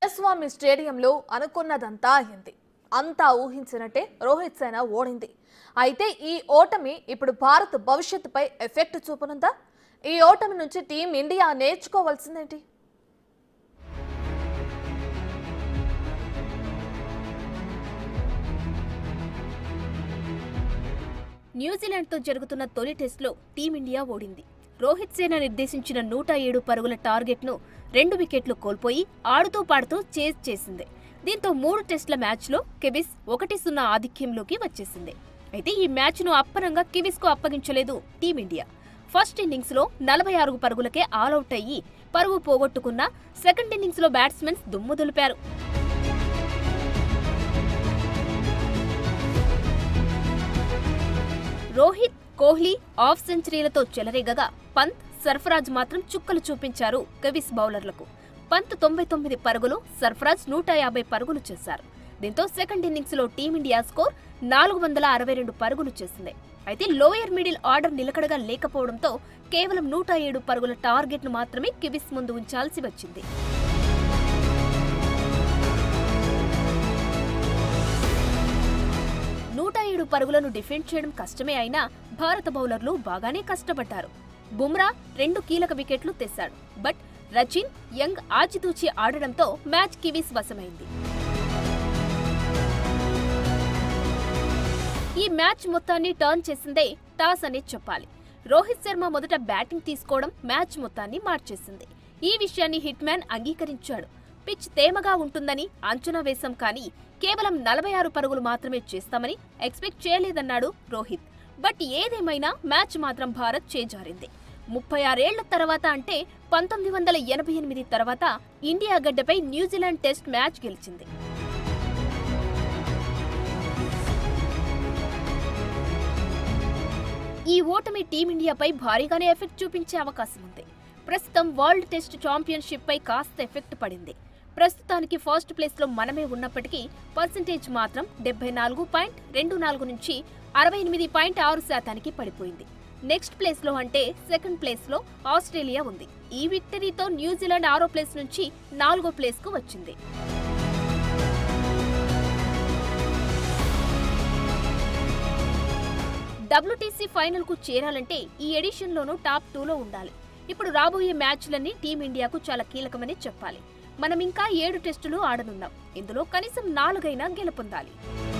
స్వామి స్టేడియంలో అనుకున్నదంతా అయింది అంతా ఊహించినట్టే రోహిత్ సేన ఓడింది అయితే ఈ ఓటమి ఇప్పుడు భారత్ భవిష్యత్తుపై ఎఫెక్ట్ చూపనుందా ఈ ఓటమి నుంచి టీం ఇండియా నేర్చుకోవాల్సిందేంటి న్యూజిలాండ్తో జరుగుతున్న తొలి టెస్టులో టీమిండియా ఓడింది రోహిత్ సేన నిర్దేశించిన నూట ఏడు పరుగుల టార్గెట్ను రెండు వికెట్లు కోల్పోయి ఆడుతూ పాడుతూ చేజ్ చేసింది దీంతో మూడు టెస్టుల మ్యాచ్లో కెవిస్ ఒకటి సున్నా ఆధిక్యంలోకి వచ్చేసింది అయితే ఈ మ్యాచ్ను అప్పనంగా కివిస్కు అప్పగించలేదు టీమిండియా ఫస్ట్ ఇన్నింగ్స్లో నలభై ఆరు పరుగులకే ఆలౌట్ అయ్యి పరుగు పోగొట్టుకున్న సెకండ్ ఇన్నింగ్స్లో బ్యాట్స్మెన్స్ దుమ్ము దులిపారు రోహిత్ కోహ్లీ ఆఫ్ సెంచరీలతో చెలరేగగా పంత్ సర్ఫరాజ్ మాత్రం చుక్కలు చూపించారు కవిస్ బౌలర్లకు పంత్ తొంభై తొమ్మిది పరుగులు సర్ఫరాజ్ నూట యాభై పరుగులు చేశారు దీంతో సెకండ్ ఇన్నింగ్స్ లో టీమిండియా స్కోర్ నాలుగు వందల అరవై రెండు పరుగులు చేసింది అయితే లోయర్ మిడిల్ ఆర్డర్ నిలకడగా లేకపోవడంతో కేవలం నూట ఏడు పరుగుల టార్గెట్ ను మాత్రమే కివిస్ ముందు ఉంచాల్సి వచ్చింది నూట ఏడు పరుగులను డిఫెండ్ చేయడం కష్టమే అయినా భారత బౌలర్లు బాగానే కష్టపడ్డారు బుమ్రా రెండు కీలక వికెట్లు తెశాడు బట్ రచిన్ యంగ్ ఆచితూచి ఆడడంతో మ్యాచ్ కివీస్ వశమైంది ఈ మ్యాచ్ మొత్తాన్ని టర్న్ చేసిందే టాస్ అనేది చెప్పాలి రోహిత్ శర్మ మొదట బ్యాటింగ్ తీసుకోవడం మ్యాచ్ మొత్తాన్ని మార్చేసింది ఈ విషయాన్ని హిట్ మ్యాన్ అంగీకరించాడు పిచ్ తేమగా ఉంటుందని అంచనా వేశాం కానీ కేవలం నలభై ఆరు పరుగులు మాత్రమే చేస్తామని ఎక్స్పెక్ట్ చేయలేదన్నాడు రోహిత్ బట్ ఏదేమైనా మ్యాచ్ మాత్రం భారత్ చేజారింది ముప్పై ఆరేళ్ల తర్వాత అంటే పంతొమ్మిది వందల ఎనభై ఎనిమిది తర్వాత ఇండియా గడ్డపై న్యూజిలాండ్ టెస్ట్ మ్యాచ్ గెలిచింది ఈ ఓటమి టీమిండియాపై భారీగానే ఎఫెక్ట్ చూపించే అవకాశం ఉంది ప్రస్తుతం వరల్డ్ టెస్ట్ ఛాంపియన్షిప్ పై కాస్త ఎఫెక్ట్ పడింది ప్రస్తుతానికి ఫస్ట్ ప్లేస్ లో మనమే ఉన్నప్పటికీ పర్సంటేజ్ మాత్రం డెబ్బై నాలుగు పాయింట్ రెండు నాలుగు నుంచి అరవై ఎనిమిది పాయింట్ ఆరు శాతానికి పడిపోయింది నెక్స్ట్ ప్లేస్ లో అంటే సెకండ్ ప్లేస్ లో ఆస్ట్రేలియా ఉంది ఈ విక్టరీతో న్యూజిలాండ్ ఆరో ప్లేస్ నుంచి నాలుగో ప్లేస్ కు వచ్చింది డబ్ల్యూటీసీ ఫైనల్ కు చేరాలంటే ఈ ఎడిషన్ లోనూ టాప్ టూలో ఉండాలి ఇప్పుడు రాబోయే మ్యాచ్లన్నీ టీమిండియాకు చాలా కీలకమని చెప్పాలి మనం ఇంకా ఏడు టెస్టులు ఆడనున్నాం ఇందులో కనీసం నాలుగైనా గెలుపొందాలి